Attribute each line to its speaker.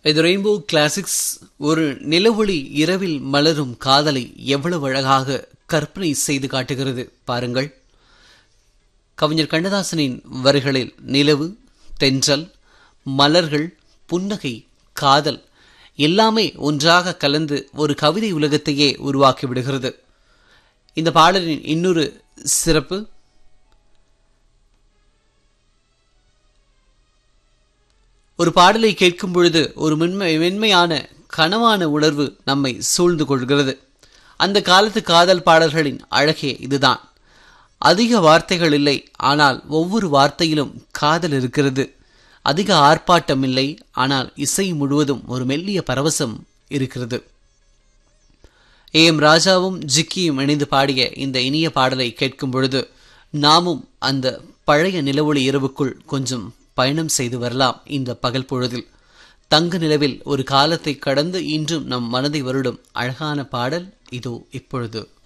Speaker 1: இது rainbow classics ஒரு நிலவொளி இரவில் மலரும் காதலை எவ்வளவு அழகாக கற்பனை செய்து காட்டுகிறது பாருங்கள் கவிஞர் கண்ணதாசனின் வரிகளில் நிலவு தென்றல் மலர்கள் புன்னகை காதல் எல்லாமே ஒன்றாக கலந்து ஒரு கவிதை உலகத்தையே உருவாக்கி விடுகிறது இந்த பாடலின் இன்னொரு சிறப்பு ஒரு பாடலை கேட்கும் பொழுது ஒரு மென்மை மென்மையான கனவான உணர்வு நம்மை சூழ்ந்து கொள்கிறது அந்த காலத்து காதல் பாடல்களின் அழகே இதுதான் அதிக வார்த்தைகள் இல்லை ஆனால் ஒவ்வொரு வார்த்தையிலும் காதல் இருக்கிறது அதிக ஆர்ப்பாட்டம் இல்லை ஆனால் இசை முழுவதும் ஒரு மெல்லிய பரவசம் இருக்கிறது ஏ எம் ராஜாவும் ஜிக்கியும் இணைந்து பாடிய இந்த இனிய பாடலை கேட்கும் பொழுது நாமும் அந்த பழைய நிலவொளி இரவுக்குள் கொஞ்சம் பயணம் செய்து வரலாம் இந்த பகல் பொழுதில் தங்க நிலவில் ஒரு காலத்தை கடந்து இன்றும் நம் மனதை வருடும் அழகான பாடல் இதோ இப்பொழுது